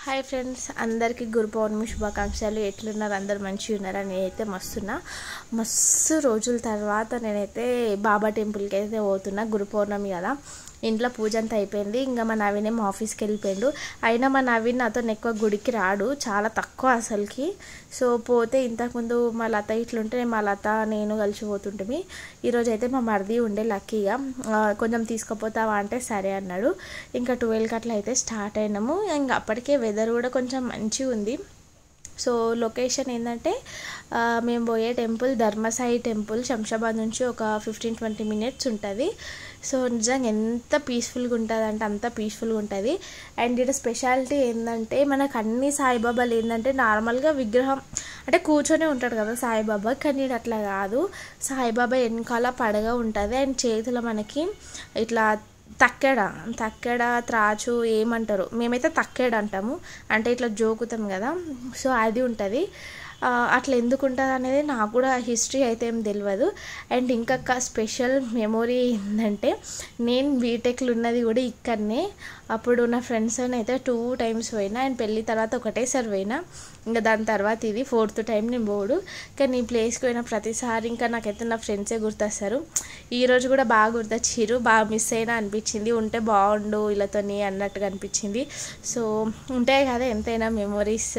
hi friends అందరికీ గురు పౌర్ణమి శుభాకాంక్షలు ఎట్లున్నారు అందరు మంచిగా ఉన్నారా నేనైతే మస్తున్నా మస్తు రోజుల తర్వాత నేనైతే బాబా టెంపుల్కి అయితే పోతున్నా గురు పౌర్ణమి కదా ఇంట్లో పూజ అంతా అయిపోయింది ఇంకా మా నవీన్ ఏమో ఆఫీస్కి వెళ్ళిపోయిండు అయినా మా నవీన్ నాతో ఎక్కువ గుడికి రాడు చాలా తక్కువ అసలుకి సో పోతే ఇంతకుముందు మా లత ఇట్లుంటే మా లత నేను కలిసి పోతుంటే ఈరోజు అయితే మా మరిది ఉండే లక్కీగా ఆ, కొంచెం తీసుకుపోతావా అంటే సరే అన్నాడు ఇంకా ట్వెల్వ్కి అట్లా అయితే స్టార్ట్ అయినాము ఇంకా అప్పటికే వెదర్ కూడా కొంచెం మంచిగా ఉంది సో లొకేషన్ ఏంటంటే ఆ, మేము పోయే టెంపుల్ ధర్మసాయి టెంపుల్ శంషాబాద్ నుంచి ఒక ఫిఫ్టీన్ ట్వంటీ మినిట్స్ ఉంటుంది సో నిజంగా ఎంత పీస్ఫుల్గా ఉంటుంది అంటే అంత పీస్ఫుల్గా ఉంటుంది అండ్ ఇక్కడ స్పెషాలిటీ ఏంటంటే మనకు అన్ని సాయిబాబాలు ఏంటంటే నార్మల్గా విగ్రహం అంటే కూర్చొని ఉంటాడు కదా సాయిబాబా కానీ ఈడ అట్లా కాదు సాయిబాబా వెనకాల పడగ ఉంటుంది అండ్ చేతిలో మనకి ఇట్లా తక్కెడ తక్కెడ త్రాచు ఏమంటారు మేమైతే తక్కెడ అంటాము అంటే ఇట్లా జోకుతాం కదా సో అది ఉంటుంది ఆ, అట్లా ఎందుకు ఉంటుంది అనేది నాకు కూడా హిస్టరీ అయితే ఏం తెలియదు అండ్ ఇంకొక స్పెషల్ మెమొరీ ఏంటంటే నేను బీటెక్లో ఉన్నది కూడా ఇక్కడనే అప్పుడు నా ఫ్రెండ్స్ అయితే టూ టైమ్స్ పోయినా అండ్ పెళ్ళి తర్వాత ఒకటేసారి పోయినా ఇంకా దాని తర్వాత ఇది ఫోర్త్ టైం నేను పోడు కానీ ఈ ప్లేస్కి పోయిన ప్రతిసారి ఇంకా నాకైతే నా ఫ్రెండ్సే గుర్తొస్తారు ఈ రోజు కూడా బాగా గుర్తొచ్చిర్రు బాగా మిస్ అయినా అనిపించింది ఉంటే బాగుండు వీళ్ళతోని అన్నట్టుగా అనిపించింది సో ఉంటాయి కదా ఎంతైనా మెమొరీస్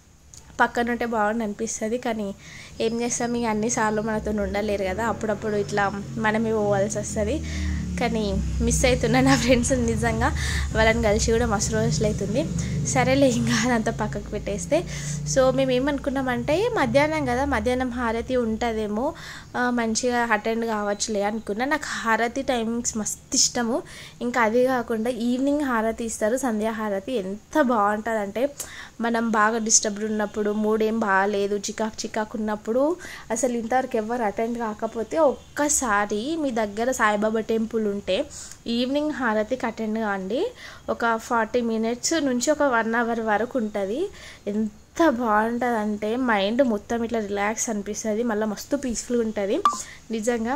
పక్కన ఉంటే బాగుండు అనిపిస్తుంది కానీ ఏం చేస్తాం ఇక అన్నిసార్లు మనతో ఉండలేరు కదా అప్పుడప్పుడు ఇట్లా మనమే పోవాల్సి వస్తుంది కానీ మిస్ అవుతున్నా నా ఫ్రెండ్స్ నిజంగా వాళ్ళని కలిసి కూడా మస్తు రోజులు అవుతుంది సరేలే ఇంకా అదంతా పక్కకు పెట్టేస్తే సో మేము ఏమనుకున్నామంటే మధ్యాహ్నం కదా మధ్యాహ్నం హారతి ఉంటుందేమో ఆ, మంచిగా అటెండ్ కావచ్చులే అనుకున్నా నాకు హారతి టైమింగ్స్ మస్తు ఇష్టము ఇంకా అది కాకుండా ఈవినింగ్ హారతి ఇస్తారు సంధ్యా హారతి ఎంత బాగుంటుందంటే మనం బాగా డిస్టర్బ్డ్ ఉన్నప్పుడు మూడ్ ఏం బాగాలేదు చికాకు చికాకు ఉన్నప్పుడు అసలు ఇంతవరకు ఎవరు అటెండ్ కాకపోతే ఒక్కసారి మీ దగ్గర సాయిబాబా టెంపుల్ ఉంటే ఈవినింగ్ హారతికి అటెండ్ కాండి ఒక ఫార్టీ మినిట్స్ నుంచి ఒక వన్ అవర్ వరకు ఉంటుంది ఎంత బాగుంటుంది అంటే మైండ్ మొత్తం ఇట్లా రిలాక్స్ అనిపిస్తుంది మళ్ళీ మస్తు పీస్ఫుల్గా ఉంటుంది నిజంగా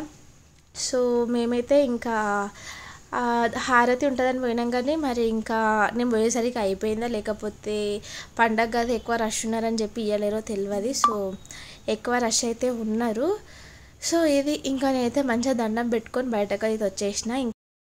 సో మేమైతే ఇంకా ఆ, హారతి ఉంటుందని పోయినాం కానీ మరి ఇంకా నేను పోయేసరికి అయిపోయిందా లేకపోతే పండగ కదా ఎక్కువ రష్ ఉన్నారని చెప్పి ఇవ్వలేరో తెలియదు సో ఎక్కువ రష్ అయితే ఉన్నారు సో ఇది ఇంకా నేనైతే మంచిగా దండం పెట్టుకొని బయటకు అయితే వచ్చేసిన ఇం-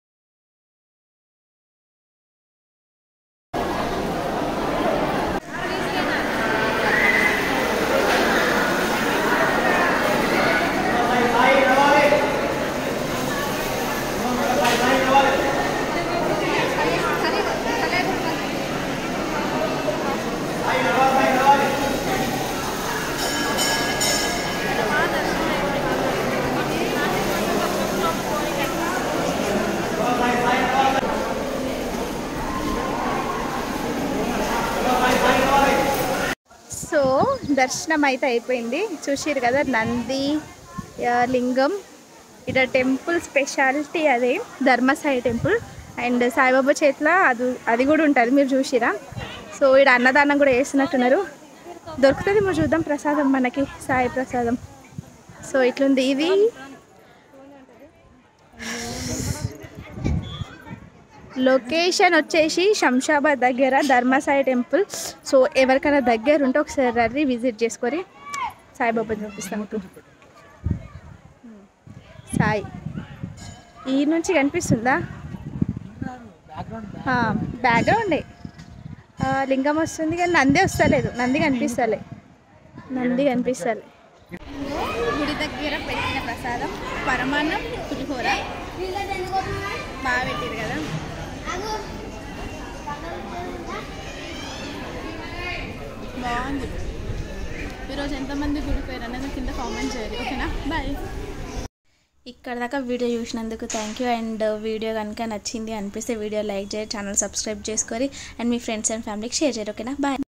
సో దర్శనం అయితే అయిపోయింది చూసిరు కదా నంది ఆ, లింగం ఇక్కడ టెంపుల్ స్పెషాలిటీ అదే ధర్మసాయి టెంపుల్ అండ్ సాయిబాబా చేతిలో అది అది కూడా ఉంటుంది మీరు చూసిరా సో ఇక్కడ అన్నదానం కూడా వేస్తున్నట్టున్నారు దొరుకుతుంది మనం చూద్దాం ప్రసాదం మనకి సాయి ప్రసాదం సో ఇట్లుంది ఇది లొకేషన్ వచ్చేసి శంషాబాద్ దగ్గర ధర్మసాయి టెంపుల్ సో ఎవరికైనా దగ్గర ఉంటే ఒకసారి రండి విజిట్ చేసుకొని సాయిబాబా చూపిస్తాం ఇప్పుడు సాయి ఈ నుంచి కనిపిస్తుందా బ్యాక్గ్రౌండే ఆ, లింగం వస్తుంది కానీ నంది వస్తలేదు నంది కనిపిస్తలే నంది కనిపిస్తలే గుడి దగ్గర పెట్టిన ప్రసాదం పరమాన్నం పులిహోర బాగా పెట్టారు కదా బాగుంది ఈరోజు ఎంతమంది గుడిపోయారు అనేది కింద కామెంట్ చేయాలి ఓకేనా బాయ్ ఇక్కడ దాకా వీడియో చూసినందుకు థ్యాంక్ యూ అండ్ వీడియో కనుక నచ్చింది అనిపిస్తే వీడియో లైక్ చేయండి ఛానల్ సబ్స్క్రైబ్ చేసుకొని అండ్ మీ ఫ్రెండ్స్ అండ్ ఫ్యామిలీకి షేర్ చేయరు ఓకేనా బాయ్